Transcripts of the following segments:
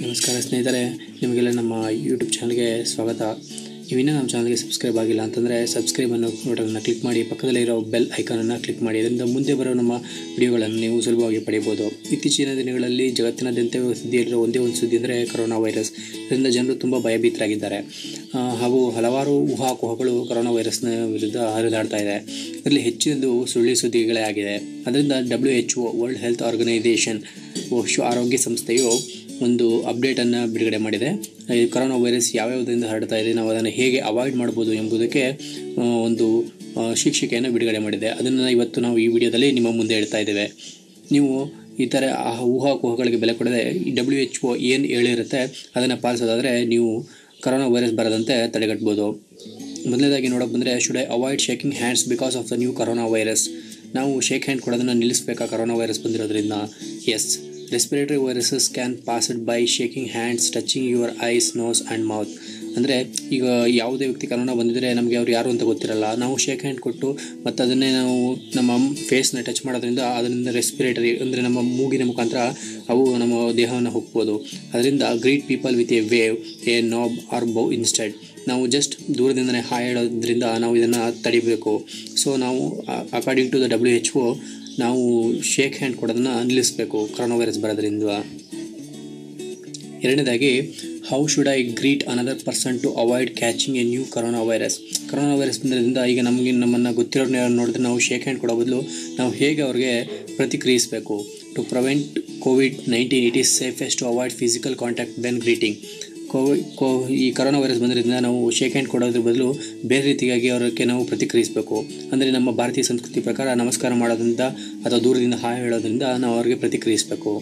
ನಮಸ್ಕಾರ ಸ್ನೇಹಿತರೆ ನಿಮಗೆಲ್ಲ ನಮ್ಮ ಯೂಟ್ಯೂಬ್ ಚಾನಲ್ಗೆ ಸ್ವಾಗತ ನೀವಿನ್ನೂ ನಮ್ಮ ಚಾನಲ್ಗೆ ಸಬ್ಸ್ಕ್ರೈಬ್ ಆಗಿಲ್ಲ ಅಂತಂದರೆ ಸಬ್ಸ್ಕ್ರೈಬ್ ಅನ್ನೋ ಬಟನ್ನ ಕ್ಲಿಕ್ ಮಾಡಿ ಪಕ್ಕದಲ್ಲಿರೋ ಬೆಲ್ ಐಕಾನನ್ನು ಕ್ಲಿಕ್ ಮಾಡಿ ಅದರಿಂದ ಮುಂದೆ ಬರೋ ನಮ್ಮ ವಿಡಿಯೋಗಳನ್ನು ನೀವು ಸುಲಭವಾಗಿ ಪಡೆಯಬಹುದು ಇತ್ತೀಚಿನ ದಿನಗಳಲ್ಲಿ ಜಗತ್ತಿನಾದ್ಯಂತ ಸುದ್ದಿಯಲ್ಲಿರೋ ಒಂದೇ ಒಂದು ಸುದ್ದಿ ಅಂದರೆ ಕೊರೋನಾ ವೈರಸ್ ಇದರಿಂದ ಜನರು ತುಂಬ ಭಯಭೀತರಾಗಿದ್ದಾರೆ ಆ, ಹಾಗೂ ಹಲವಾರು ಊಹಾಪೋಹಗಳು ಕೊರೋನಾ ವೈರಸ್ನ ವಿರುದ್ಧ ಹರಿದಾಡ್ತಾ ಇದೆ ಇದರಲ್ಲಿ ಹೆಚ್ಚಿನದು ಸುಳ್ಳಿ ಸುದ್ದಿಗಳೇ ಆಗಿದೆ ಅದರಿಂದ W H O world health organisation ವಿಶ್ವ ಆರೋಗ್ಯ ಸಂಸ್ಥೆಯು ಒಂದು ಅಪ್ಡೇಟನ್ನು ಬಿಡುಗಡೆ ಮಾಡಿದೆ ಈ ಕೊರೋನಾ ವೈರಸ್ ಯಾವ್ಯಾವುದರಿಂದ ಹರಡ್ತಾ ಇದೆ ನಾವು ಅದನ್ನು ಹೇಗೆ ಅವಾಯ್ಡ್ ಮಾಡ್ಬೋದು ಎಂಬುದಕ್ಕೆ ಆ, ಒಂದು ಆ, ಶೀರ್ಷಿಕೆಯನ್ನು ಬಿಡುಗಡೆ ಮಾಡಿದೆ ಅದನ್ನು ಇವತ್ತು ನಾವು ಈ ವಿಡಿಯೋದಲ್ಲಿ ನಿಮ್ಮ ಮುಂದೆ ಹೇಳ್ತಾ ಇದ್ದೇವೆ ನೀವು ಈ ಥರ ಆ ಊಹಾಪೋಹಗಳಿಗೆ ಬೆಲೆ ಕೊಡದೆ ಡಬ್ಲ್ಯೂ ಎಚ್ ಒ ಏನು ಹೇಳಿರುತ್ತೆ ಅದನ್ನು ಪಾಲಿಸೋದಾದರೆ ನೀವು ಕೊರೋನಾ ವೈರಸ್ ಬರದಂತೆ ತಡೆಗಟ್ಬೋದು ಮೊದಲನೇದಾಗಿ ನೋಡೋಕೆ ಬಂದರೆ should I avoid shaking hands because of the new coronavirus ನಾವು ಶೇಕ್ ಹ್ಯಾಂಡ್ ಕೊಡೋದನ್ನು ನಿಲ್ಲಿಸಬೇಕಾ ಕೊರೋನಾ ವೈರಸ್ ಬಂದಿರೋದ್ರಿಂದ as respiratory viruses can passed by shaking hands touching your eyes nose and mouth ಅಂದರೆ ಈಗ ಯಾವುದೇ ವ್ಯಕ್ತಿ ಕರೋನಾ ಬಂದಿದ್ದರೆ ನಮಗೆ ಅವ್ರು ಯಾರು ಅಂತ ಗೊತ್ತಿರಲ್ಲ ನಾವು ಶೇಕ್ ಹ್ಯಾಂಡ್ ಕೊಟ್ಟು ಮತ್ತು ಅದನ್ನೇ ನಾವು ನಮ್ಮ ಫೇಸ್ನ ಟಚ್ ಮಾಡೋದ್ರಿಂದ ಅದರಿಂದ ರೆಸ್ಪಿರೇಟರಿ ಅಂದರೆ ನಮ್ಮ ಮೂಗಿನ ಮುಖಾಂತರ ಅವು ನಮ್ಮ ದೇಹವನ್ನು ಹೋಗ್ಬೋದು ಅದರಿಂದ greet people with a wave a nod or bow instead ನಾವು ಜಸ್ಟ್ ದೂರದಿಂದನೇ ಹಾಯ್ ಹೇಳೋದ್ರಿಂದ ನಾವು ಇದನ್ನು ತಡಿಬೇಕು ಸೊ ನಾವು according to the W H O ನಾವು ಶೇಕ್ ಹ್ಯಾಂಡ್ ಕೊಡೋದನ್ನು ನಿಲ್ಲಿಸಬೇಕು ಕೊರೋನಾ ವೈರಸ್ ಬರೋದ್ರಿಂದ ಎರಡನೇದಾಗಿ how should I greet another person to avoid catching a new coronavirus coronavirus ಬಂದಿರೋದ್ರಿಂದ ಈಗ ನಮಗೆ ನಮ್ಮನ್ನು ಗೊತ್ತಿರೋರ್ನ ಯಾರು ನೋಡಿದ್ರೆ ನಾವು ಶೇಕ್ ಹ್ಯಾಂಡ್ ಕೊಡೋ ಬದಲು ನಾವು ಹೇಗೆ ಅವ್ರಿಗೆ ಪ್ರತಿಕ್ರಿಯಿಸಬೇಕು to prevent COVID nineteen it is safest to avoid physical contact when greeting ಕೋವಿ ಕೋ ಈ ಕೊರೋನಾ ವೈರಸ್ ಬಂದಿರೋದ್ರಿಂದ ನಾವು ಶೇಕ್ ಹ್ಯಾಂಡ್ ಕೊಡೋದ್ರ ಬದಲು ಬೇರೆ ರೀತಿಯಾಗಿ ಅವರಿಗೆ ನಾವು ಪ್ರತಿಕ್ರಿಯಿಸಬೇಕು ಅಂದರೆ ನಮ್ಮ ಭಾರತೀಯ ಸಂಸ್ಕೃತಿ ಪ್ರಕಾರ ನಮಸ್ಕಾರ ಮಾಡೋದ್ರಿಂದ ಅಥವಾ ದೂರದಿಂದ ಹಾಯ್ ಹೇಳೋದ್ರಿಂದ ನಾವು ಅವ್ರಿಗೆ ಪ್ರತಿಕ್ರಿಯಿಸಬೇಕು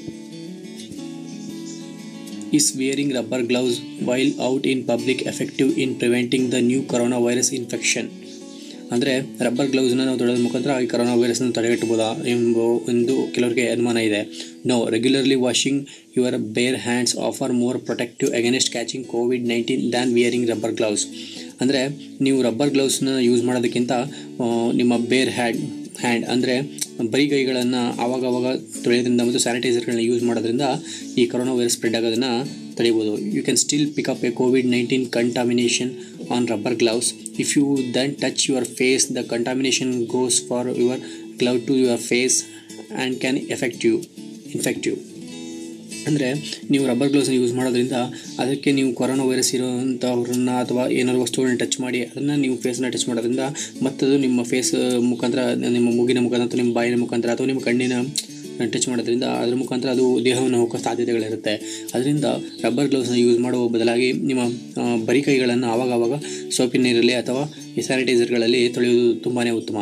is wearing rubber gloves while out in public effective in preventing the new coronavirus infection ಅಂದರೆ ರಬ್ಬರ್ ಗ್ಲೌಸ್ನ ನಾವು ತೊಡೋದ್ರ ಮುಖಾಂತರ ಈ ಕೊರೋನಾ ವೈರಸ್ನ ತಡೆಗಟ್ಟಬಹುದಾ ಎಂಬ ಒಂದು ಕೆಲವರಿಗೆ ಅನುಮಾನ ಇದೆ no regularly washing your bare hands offer more protective against catching COVID nineteen than wearing rubber gloves ಅಂದರೆ ನೀವು ರಬ್ಬರ್ ಗ್ಲೌಸ್ನ ಯೂಸ್ ಮಾಡೋದಕ್ಕಿಂತ ಆ, ನಿಮ್ಮ ಬೇರ್ ಹ್ಯಾಂಡ್ ಹ್ಯಾಂಡ್ ಅಂದರೆ ಬರೀ ಕೈಗಳನ್ನು ಆವಾಗ ಆವಾಗ ತೊಳೆಯೋದ್ರಿಂದ ಮತ್ತು ಸ್ಯಾನಿಟೈಸರ್ಗಳನ್ನ ಯೂಸ್ ಮಾಡೋದ್ರಿಂದ ಈ ಕೊರೋನಾ ವೈರಸ್ ಸ್ಪ್ರೆಡ್ ಆಗೋದನ್ನು ತಡೆಯಬಹುದು you can still pick up a COVID nineteen contamination on rubber gloves if you then touch your face the contamination goes for your glove to your face and can effect you infect you ಅಂದರೆ ನೀವು rubber ಗ್ಲೌಸ್ನ use ಮಾಡೋದ್ರಿಂದ ಅದಕ್ಕೆ ನೀವು corona virus ಇರೋವಂಥವ್ರನ್ನ ಅಥವಾ ಏನಾದ್ರು ವಸ್ತುಗಳನ್ನ touch ಮಾಡಿ ಅದನ್ನು ನೀವು ಫೇಸ್ನ ಟಚ್ ಮಾಡೋದ್ರಿಂದ ಮತ್ತದು ನಿಮ್ಮ ಫೇಸ್ ಮುಖಾಂತರ ನಿಮ್ಮ ಮೂಗಿನ ಮುಖಾಂತರ ಅಥವಾ ನಿಮ್ಮ ಬಾಯಿನ ಮುಖಾಂತರ ಅಥವಾ ನಿಮ್ಮ ಕಣ್ಣಿನ ಟಚ್ ಮಾಡೋದ್ರಿಂದ ಅದ್ರ ಮುಖಾಂತರ ಅದು ದೇಹವನ್ನು ಹೋಗೋ ಸಾಧ್ಯತೆಗಳಿರುತ್ತೆ ಅದರಿಂದ ರಬ್ಬರ್ ಗ್ಲೌಸ್ನ ಯೂಸ್ ಮಾಡುವ ಬದಲಾಗಿ ನಿಮ್ಮ ಆ, ಬರೀ ಕೈಗಳನ್ನು ಆವಾಗ ಆವಾಗ ಸೋಪಿನ ನೀರಲ್ಲಿ ಅಥವಾ ಈ ಸ್ಯಾನಿಟೈಸರ್ಗಳಲ್ಲಿ ತೊಳೆಯುವುದು ತುಂಬಾ ಉತ್ತಮ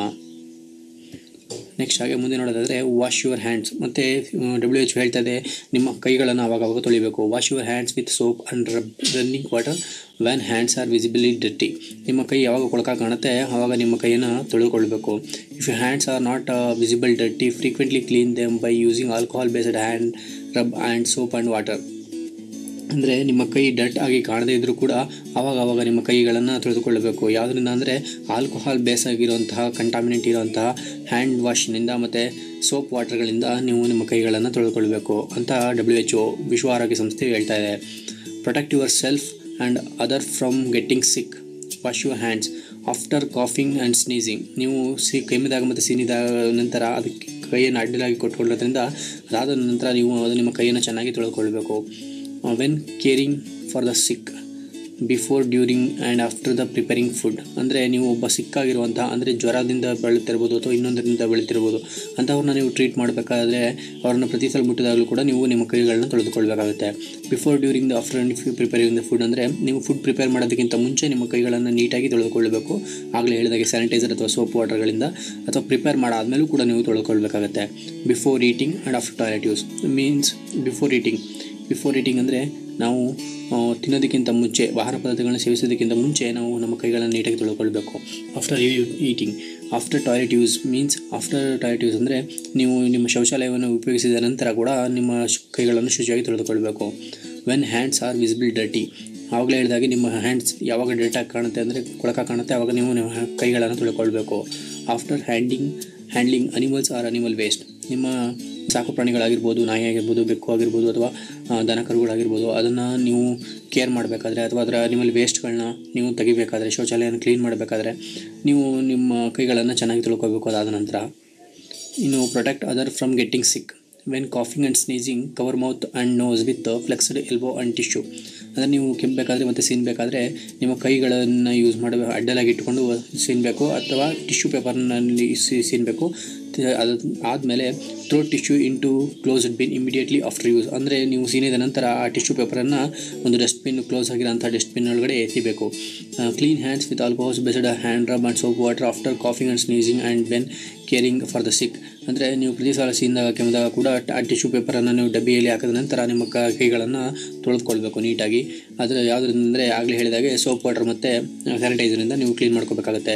ನೆಕ್ಸ್ಟ್ ಹಾಗೆ ಮುಂದೆ ನೋಡೋದಾದರೆ ವಾಶ್ ಯುವರ್ ಹ್ಯಾಂಡ್ಸ್ ಮತ್ತು ಡಬ್ಲ್ಯೂ ಎಚ್ ಹೇಳ್ತಾ ಇದೆ ನಿಮ್ಮ ಕೈಗಳನ್ನು ಆವಾಗ ಆವಾಗ ತೊಳಿಬೇಕು wash your hands with soap and rub running water when hands are visibly dirty ನಿಮ್ಮ ಕೈ ಯಾವಾಗ ಕೊಳಕ ಕಾಣುತ್ತೆ ಆವಾಗ ನಿಮ್ಮ ಕೈಯನ್ನು ತೊಳೆದುಕೊಳ್ಬೇಕು if you hands are not visible dirty frequently clean them by using alcohol based hand rub and soap and water ಅಂದರೆ ನಿಮ್ಮ ಕೈ ಡಟ್ ಆಗಿ ಕಾಣದೇ ಇದ್ದರೂ ಕೂಡ ಆವಾಗ ಆವಾಗ ನಿಮ್ಮ ಕೈಗಳನ್ನು ತೊಳೆದುಕೊಳ್ಳಬೇಕು ಯಾವುದರಿಂದ ಅಂದರೆ ಆಲ್ಕೋಹಾಲ್ ಬೇಸ್ ಆಗಿರುವಂತಹ ಕಂಟಾಮಿನೆಂಟ್ ಇರುವಂತಹ ಹ್ಯಾಂಡ್ ವಾಶ್ನಿಂದ ಮತ್ತು ಸೋಪ್ ವಾಟರ್ಗಳಿಂದ ನೀವು ನಿಮ್ಮ ಕೈಗಳನ್ನು ತೊಳೆದುಕೊಳ್ಬೇಕು ಅಂತ ಡಬ್ಲ್ಯೂ ಎಚ್ ಒ ವಿಶ್ವ ಆರೋಗ್ಯ ಸಂಸ್ಥೆ ಹೇಳ್ತಾ ಇದೆ protect yourself and other from getting sick wash your hands after coughing and sneezing ನೀವು ಸಿ ಕೆಮ್ಮಿದಾಗ ಮತ್ತು ಸೀನಿದಾಗ ನಂತರ ಅದಕ್ಕೆ ಕೈಯನ್ನು ಅಡ್ಡಲಾಗಿ ಕೊಟ್ಕೊಳ್ಳೋದ್ರಿಂದ ಅದಾದ ನಂತರ ನೀವು ಅದು ನಿಮ್ಮ ಕೈಯನ್ನು ಚೆನ್ನಾಗಿ ತೊಳೆದುಕೊಳ್ಬೇಕು when caring for the sick before during and after the preparing food ಅಂದರೆ ನೀವು ಒಬ್ಬ ಸಿಕ್ಕಾಗಿರುವಂತಹ ಅಂದರೆ ಜ್ವರದಿಂದ ಬೆಳೀತಿರ್ಬೋದು ಅಥವಾ ಇನ್ನೊಂದರಿಂದ ಬೆಳೀತಿರ್ಬೋದು ಅಂಥವ್ರನ್ನ ನೀವು ಟ್ರೀಟ್ ಮಾಡಬೇಕಾದ್ರೆ ಅವ್ರನ್ನ ಪ್ರತಿ ಸಲ ಮುಟ್ಟಿದಾಗಲೂ ಕೂಡ ನೀವು ನಿಮ್ಮ ಕೈಗಳನ್ನ ತೊಳೆದುಕೊಳ್ಬೇಕಾಗುತ್ತೆ before during the after if you preparing the food ಅಂದರೆ ನೀವು ಫುಡ್ ಪ್ರಿಪೇರ್ ಮಾಡೋದಕ್ಕಿಂತ ಮುಂಚೆ ನಿಮ್ಮ ಕೈಗಳನ್ನು ನೀಟಾಗಿ ತೊಳೆದುಕೊಳ್ಳಬೇಕು ಆಗಲೇ ಹೇಳಿದಾಗೆ ಸ್ಯಾನಿಟೈಸರ್ ಅಥವಾ ಸೋಪ್ ವಾಟರ್ಗಳಿಂದ ಅಥವಾ ಪ್ರಿಪೇರ್ ಮಾಡಾದ್ಮೇಲೂ ಕೂಡ ನೀವು ತೊಳೆದುಕೊಳ್ಬೇಕಾಗುತ್ತೆ before eating and after toilet use means before eating before eating ಅಂದರೆ ನಾವು ಆ, ತಿನ್ನೋದಕ್ಕಿಂತ ಮುಂಚೆ ಆಹಾರ ಪದಾರ್ಥಗಳನ್ನ ಸೇವಿಸೋದಕ್ಕಿಂತ ಮುಂಚೆ ನಾವು ನಮ್ಮ ಕೈಗಳನ್ನು ನೀಟಾಗಿ ತೊಳ್ಕೊಳ್ಬೇಕು after eating after toilet use means after toilet use ಅಂದರೆ ನೀವು ನಿಮ್ಮ ಶೌಚಾಲಯವನ್ನು ಉಪಯೋಗಿಸಿದ ನಂತರ ಕೂಡ ನಿಮ್ಮ ಶು- ಕೈಗಳನ್ನು ಶುಚಿಯಾಗಿ ತೊಳೆದುಕೊಳ್ಬೇಕು when hands are visible dirty ಆವಾಗಲೇ ಹೇಳಿದಾಗೆ ನಿಮ್ಮ ಹ್ಯಾಂಡ್ಸ್ ಯಾವಾಗ ಡರ್ಟಾಗಿ ಕಾಣುತ್ತೆ ಅಂದರೆ ಕೊಳಕ ಕಾಣುತ್ತೆ ಆವಾಗ ನೀವು ನಿಮ್ಮ ಹ್ಯಾ- ಕೈಗಳನ್ನು ತೊಳ್ಕೊಳ್ಬೇಕು after handing handling animals or animal waste ನಿಮ್ಮ ಸಾಕು ಪ್ರಾಣಿಗಳಾಗಿರ್ಬೋದು ನಾಯಿ ಆಗಿರ್ಬೋದು ಬೆಕ್ಕು ಆಗಿರ್ಬೋದು ಅಥವಾ ಆ, ದನ ಕರುಗಳಾಗಿರ್ಬೋದು ಅದನ್ನು ನೀವು ಕೇರ್ ಮಾಡಬೇಕಾದ್ರೆ ಅಥವಾ ಅದರ ನಿಮ್ಮಲ್ಲಿ ವೇಸ್ಟ್ಗಳನ್ನ ನೀವು ತೆಗಿಬೇಕಾದ್ರೆ ಶೌಚಾಲಯನ ಕ್ಲೀನ್ ಮಾಡಬೇಕಾದ್ರೆ ನೀವು ನಿಮ್ಮ ಕೈಗಳನ್ನು ಚೆನ್ನಾಗಿ ತೊಳ್ಕೊಬೇಕು ಅದಾದ ನಂತರ ಇನ್ನು protect other from getting sick when coughing and sneezing cover mouth and nose with flexed elbow and tissue ಅಂದರೆ ನೀವು ಕೆಮ್ಮಬೇಕಾದ್ರೆ ಮತ್ತು ಸೀನ್ಬೇಕಾದ್ರೆ ನಿಮ್ಮ ಕೈಗಳನ್ನು ಯೂಸ್ ಮಾಡಿ ಅಡ್ಡಲಾಗಿ ಇಟ್ಕೊಂಡು ಸೀನ್ಬೇಕು ಅಥವಾ ಟಿಶ್ಯೂ ಪೇಪರ್ನಲ್ಲಿ ಸೀನ್ಬೇಕು ಅದು ಆದಮೇಲೆ throw tissue into closed bin immediately after use ಅಂದರೆ ನೀವು ಸೀನಿದ ನಂತರ ಆ ಟಿಶ್ಯೂ ಪೇಪರನ್ನು ಒಂದು ಡಸ್ಟ್ಬಿನ್ ಕ್ಲೋಸ್ ಆಗಿರೋಂಥ ಡಸ್ಟ್ಬಿನ್ ಒಳಗಡೆ ಎತ್ತಿಬೇಕು clean hands with alcohols based hand rub and soap water after coughing and sneezing and when caring for the sick ಅಂದರೆ ನೀವು ಪ್ರತಿ ಸಲ ಸೀನಿದಾಗ ಕೆಮ್ಮಿದಾಗ ಕೂಡ ಆ ಟಿಶ್ಯೂ ಪೇಪರನ್ನು ನೀವು ಡಬ್ಬಿಯಲ್ಲಿ ಹಾಕಿದ ನಂತರ ನಿಮ್ಮ ಕ ಕೈಗಳನ್ನು ತೊಳೆದುಕೊಳ್ಬೇಕು ನೀಟಾಗಿ ಅದರ ಯಾವುದರಿಂದ ಅಂದರೆ ಆಗಲೇ ಹೇಳಿದಾಗೆ ಸೋಪ್ ವಾಟರ್ ಮತ್ತು ಸ್ಯಾನಿಟೈಸರಿಂದ ನೀವು ಕ್ಲೀನ್ ಮಾಡ್ಕೋಬೇಕಾಗುತ್ತೆ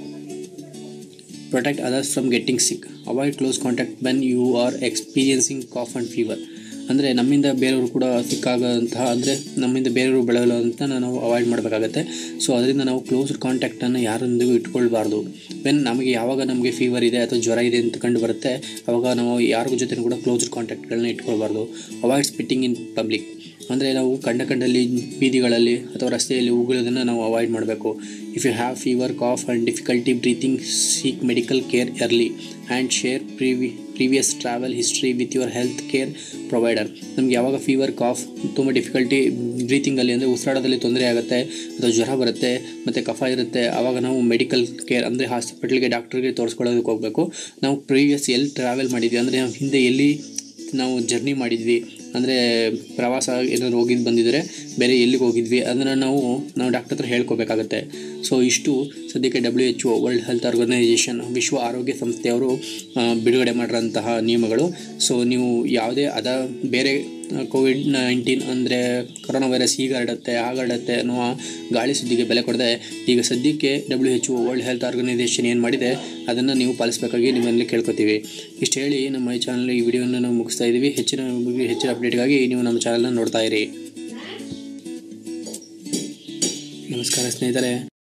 protect others from getting sick avoid close contact when you are experiencing cough and fever ಅಂದರೆ ನಮ್ಮಿಂದ ಬೇರೆಯವರು ಕೂಡ ಸಿಕ್ಕಾಗಂತಹ ಅಂದರೆ ನಮ್ಮಿಂದ ಬೇರೆಯವರು ಬೆಳೆಯಲು ಅಂತ ನಾವು ಅವಾಯ್ಡ್ ಮಾಡಬೇಕಾಗತ್ತೆ ಸೊ ಅದರಿಂದ ನಾವು ಕ್ಲೋಸ್ ಕಾಂಟ್ಯಾಕ್ಟನ್ನು ಯಾರೊಂದಿಗೂ ಇಟ್ಕೊಳ್ಬಾರ್ದು ವೆನ್ ನಮಗೆ ಯಾವಾಗ ನಮಗೆ ಫೀವರ್ ಇದೆ ಅಥವಾ ಜ್ವರ ಇದೆ ಅಂತ ಕಂಡು ಬರುತ್ತೆ ಆವಾಗ ನಾವು ಯಾರಿಗೂ ಜೊತೆ ಕೂಡ ಕ್ಲೋಸ್ ಕಾಂಟ್ಯಾಕ್ಟ್ಗಳನ್ನ ಇಟ್ಕೊಳ್ಬಾರ್ದು ಅವಾಯ್ಡ್ ಸ್ಪಿಟ್ಟಿಂಗ್ ಇನ್ ಪಬ್ಲಿಕ್ ಅಂದರೆ ನಾವು ಕಂಡ ಕಂಡಲ್ಲಿ ಬೀದಿಗಳಲ್ಲಿ ಅಥವಾ ರಸ್ತೆಯಲ್ಲಿ ಉಗುಳೋದನ್ನು ನಾವು ಅವಾಯ್ಡ್ ಮಾಡಬೇಕು if you have fever cough and difficulty breathing seek medical care early and share ಪ್ರಿವಿ previous travel history with your health care provider ನಮ್ಗೆ ಯಾವಾಗ ಫೀವರ್ ಕಾಫ್ ತುಂಬ ಡಿಫಿಕಲ್ಟಿ ಬ್ರೀತಿಂಗಲ್ಲಿ ಅಂದರೆ ಉಸಿರಾಡೋದಲ್ಲಿ ತೊಂದರೆ ಆಗುತ್ತೆ ಅಥವಾ ಜ್ವರ ಬರುತ್ತೆ ಮತ್ತು ಕಫ ಇರುತ್ತೆ ಆವಾಗ ನಾವು ಮೆಡಿಕಲ್ ಕೇರ್ ಅಂದರೆ ಹಾಸ್ಪಿಟಲ್ಗೆ ಡಾಕ್ಟ್ರಿಗೆ ತೋರಿಸ್ಕೊಳ್ಳೋದಕ್ಕೆ ಹೋಗಬೇಕು ನಾವು ಪ್ರೀವಿಯಸ್ ಎಲ್ಲಿ ಟ್ರಾವೆಲ್ ಮಾಡಿದ್ವಿ ಅಂದರೆ ನಾವು ಹಿಂದೆ ಎಲ್ಲಿ ನಾವು ಜರ್ನಿ ಮಾಡಿದ್ವಿ ಅಂದರೆ ಪ್ರವಾಸ ಏನಾದ್ರು ಹೋಗಿದ್ದು ಬಂದಿದ್ದರೆ ಬೇರೆ ಎಲ್ಲಿಗೆ ಹೋಗಿದ್ವಿ ಅದನ್ನು ನಾವು ನಾವು ಡಾಕ್ಟರ್ ಹತ್ರ ಹೇಳ್ಕೊಬೇಕಾಗತ್ತೆ ಸೊ ಇಷ್ಟು ಸದ್ಯಕ್ಕೆ W H O world health organisation ವಿಶ್ವ ಆರೋಗ್ಯ ಸಂಸ್ಥೆಯವರು ಆ, ಬಿಡುಗಡೆ ಮಾಡಿರೋಂತಹ ನಿಯಮಗಳು ಸೊ ನೀವು ಯಾವುದೇ ಅದ ಬೇರೆ ಕೋವಿಡ್ ನೈನ್ಟೀನ್ ಅಂದರೆ ಕೊರೋನಾ ವೈರಸ್ ಈಗ ಹರಡುತ್ತೆ ಆಗ ಹರಡುತ್ತೆ ಅನ್ನುವ ಗಾಳಿ ಸುದ್ದಿಗೆ ಬೆಲೆ ಕೊಡದೆ ಈಗ ಸದ್ಯಕ್ಕೆ W H O world health organisation ಏನು ಮಾಡಿದೆ ಅದನ್ನು ನೀವು ಪಾಲಿಸಬೇಕಾಗಿ ನಿಮ್ಮಲ್ಲಿ ಕೇಳ್ಕೊತೀವಿ ಇಷ್ಟು ಹೇಳಿ ನಮ್ಮ ಈ ಚಾನಲ್ ಈ ವಿಡಿಯೋನ ನಾವು ಮುಗಿಸ್ತಾ ಇದ್ದೀವಿ ಹೆಚ್ಚಿನ ಹೆಚ್ಚಿನ ಅಪ್ಡೇಟ್ಗಾಗಿ ನೀವು ನಮ್ಮ ಚಾನಲ್ನ ನೋಡ್ತಾ ಇರಿ ನಮಸ್ಕಾರ ಸ್ನೇಹಿತರೆ